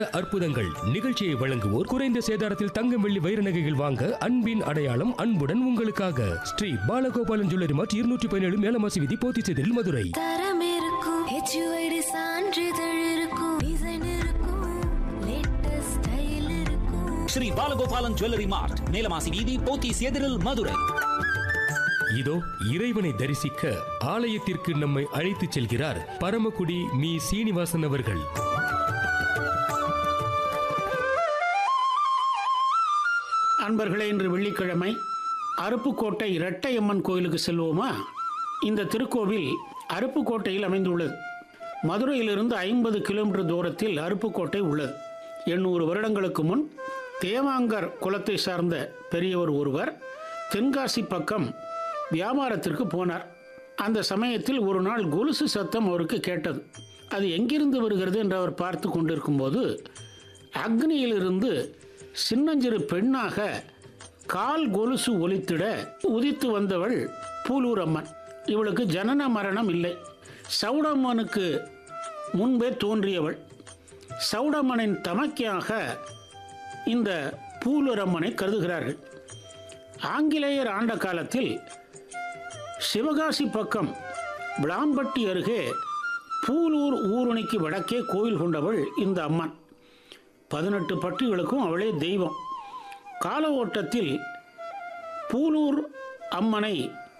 அற்புதங்கள் நிகழ்ச்சியை வழங்குவோர் குறைந்த சேதாரத்தில் தங்கம் வெள்ளி வைர நகைகள் வாங்க அன்பின் அடையாளம் அன்புடன் உங்களுக்காக ஸ்ரீ பாலகோபாலன் ஜுவல்லரி மார்ட் இருநூற்றி பதினேழு மேலமாசி விதி போத்திச்செதில் மதுரை தரம் இருக்கும் ஹெச்யூஐடி சான்றிதழ் இருக்கும் டிசைன் இருக்கும் லேட்டஸ்ட் ஸ்டைல் இருக்கும் ஸ்ரீ பாலகோபாலன் ஜுவல்லரி மார்ட் மேலமாசி வீதி போத்தீஸ் எதிரில் மதுரை இதோ இறைவனை தரிசிக்க ஆலயத்திற்கு நம்மை அழைத்துச் செல்கிறார் பரமக்குடி மீ சீனிவாசன் அவர்கள் அன்பர்களே இன்று வெள்ளிக்கிழமை அருப்புக்கோட்டை இரட்டையம்மன் கோயிலுக்கு செல்வோமா இந்த திருக்கோவில் அருப்புக்கோட்டையில் அமைந்துள்ளது மதுரையிலிருந்து ஐம்பது கிலோமீட்டர் தூரத்தில் அருப்புக்கோட்டை உள்ளது எண்ணூறு வருடங்களுக்கு முன் தேவாங்கர் குலத்தை சார்ந்த பெரியவர் ஒருவர் தென்காசி பக்கம் வியாபாரத்திற்கு போனார் அந்த சமயத்தில் ஒரு நாள் கொலுசு சத்தம் அவருக்கு கேட்டது அது எங்கிருந்து வருகிறது என்று அவர் பார்த்து கொண்டிருக்கும்போது அக்னியிலிருந்து சின்னஞ்சிறு பெண்ணாக கால் கொலுசு ஒலித்திட உதித்து வந்தவள் பூலூர் அம்மன் இவளுக்கு ஜனன மரணம் இல்லை சவுடம்மனுக்கு முன்பே தோன்றியவள் சவுடம்மனின் தமக்கையாக இந்த பூலூரம்மனை கருதுகிறார்கள் ஆங்கிலேயர் ஆண்ட காலத்தில் சிவகாசி பக்கம் விளாம்பட்டி அருகே பூலூர் ஊருணிக்கு வடக்கே கோயில் கொண்டவள் இந்த அம்மன் பதினெட்டு பட்டிகளுக்கும் அவளே தெய்வம் கால ஓட்டத்தில் பூலூர் அம்மனை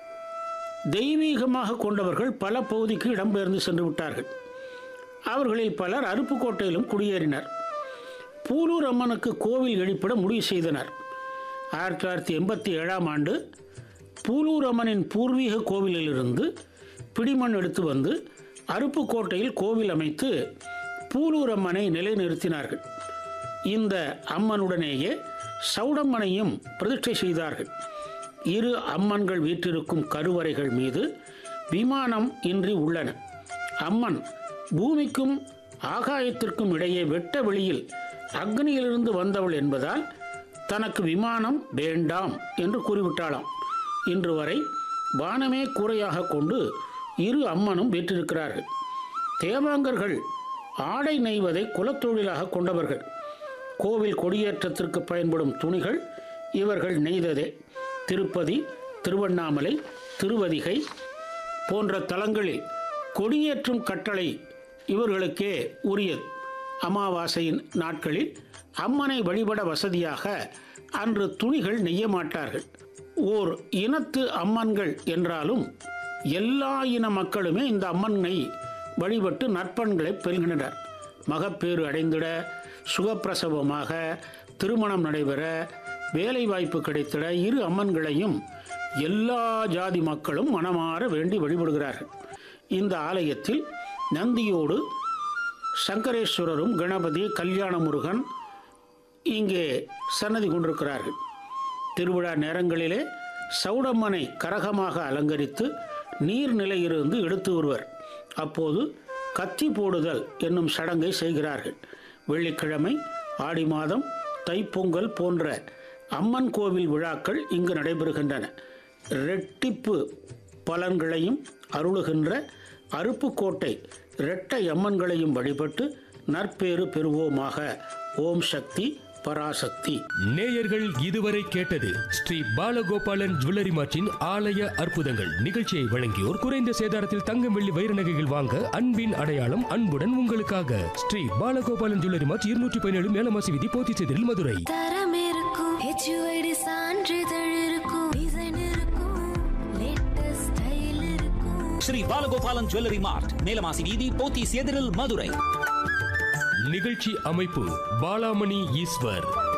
தெய்வீகமாக கொண்டவர்கள் பல பகுதிக்கு இடம்பெயர்ந்து சென்று விட்டார்கள் அவர்களில் பலர் அருப்புக்கோட்டையிலும் குடியேறினர் பூலூர் அம்மனுக்கு கோவில் எழுப்பிட முடிவு செய்தனர் ஆயிரத்தி தொள்ளாயிரத்தி எண்பத்தி ஏழாம் ஆண்டு பூலூர் அம்மனின் பூர்வீக கோவிலிலிருந்து பிடிமண் எடுத்து வந்து அருப்புக்கோட்டையில் கோவில் அமைத்து பூலூர் அம்மனை நிலைநிறுத்தினார்கள் இந்த அம்மனுடனேயே சவுடம்மனையும் பிரதிஷ்டை செய்தார்கள் இரு அம்மன்கள் வீற்றிருக்கும் கருவறைகள் மீது விமானம் இன்றி உள்ளன அம்மன் பூமிக்கும் ஆகாயத்திற்கும் இடையே வெட்ட வெளியில் அக்னியிலிருந்து வந்தவள் என்பதால் தனக்கு விமானம் வேண்டாம் என்று கூறிவிட்டாளாம் இன்று வரை வானமே கூரையாக கொண்டு இரு அம்மனும் வீற்றிருக்கிறார்கள் தேவாங்கர்கள் ஆடை நெய்வதை குலத்தொழிலாக கொண்டவர்கள் கோவில் கொடியேற்றத்திற்கு பயன்படும் துணிகள் இவர்கள் நெய்ததே திருப்பதி திருவண்ணாமலை திருவதிகை போன்ற தலங்களில் கொடியேற்றும் கட்டளை இவர்களுக்கே உரியது அமாவாசையின் நாட்களில் அம்மனை வழிபட வசதியாக அன்று துணிகள் நெய்ய மாட்டார்கள் ஓர் இனத்து அம்மன்கள் என்றாலும் எல்லா இன மக்களுமே இந்த அம்மனை வழிபட்டு நற்பண்களை பெறுகின்றனர் மகப்பேறு அடைந்திட சுகப்பிரசவமாக திருமணம் நடைபெற வேலை வாய்ப்பு கிடைத்திட இரு அம்மன்களையும் எல்லா ஜாதி மக்களும் மனமாற வேண்டி வழிபடுகிறார்கள் இந்த ஆலயத்தில் நந்தியோடு சங்கரேஸ்வரரும் கணபதி கல்யாண முருகன் இங்கே சன்னதி கொண்டிருக்கிறார்கள் திருவிழா நேரங்களிலே சவுடம்மனை கரகமாக அலங்கரித்து நீர்நிலையிலிருந்து எடுத்து வருவர் அப்போது கத்தி போடுதல் என்னும் சடங்கை செய்கிறார்கள் வெள்ளிக்கிழமை ஆடி மாதம் தைப்பொங்கல் போன்ற அம்மன் கோவில் விழாக்கள் இங்கு நடைபெறுகின்றன ரெட்டிப்பு பலன்களையும் அருளுகின்ற அருப்புக்கோட்டை இரட்டை அம்மன்களையும் வழிபட்டு நற்பேறு பெறுவோமாக ஓம் சக்தி பராசக்தி நேயர்கள் இதுவரை கேட்டது ஸ்ரீ பாலகோபாலன் ஜுவல்லரி மார்ட்டின் ஆலய அற்புதங்கள் நிகழ்ச்சியை வழங்கியோர் குறைந்த சேதாரத்தில் தங்கம் வெள்ளி வைர நகைகள் வாங்க அன்பின் அடையாளம் அன்புடன் உங்களுக்காக ஸ்ரீ பாலகோபாலன் ஜுவல்லரி மார்ட் இருநூற்றி பதினேழு மேலமாசி விதி போத்திச்செதில் மதுரை தரம் இருக்கும் ஹெச்யூஐடி சான்றிதழ் இருக்கும் டிசைன் இருக்கும் லேட்டஸ்ட் ஸ்டைல் இருக்கும் ஸ்ரீ பாலகோபாலன் ஜுவல்லரி மார்ட் மேலமாசி வீதி போத்தீஸ் எதிரில் மதுரை நிகழ்ச்சி அமைப்பு பாலாமணி ஈஸ்வர்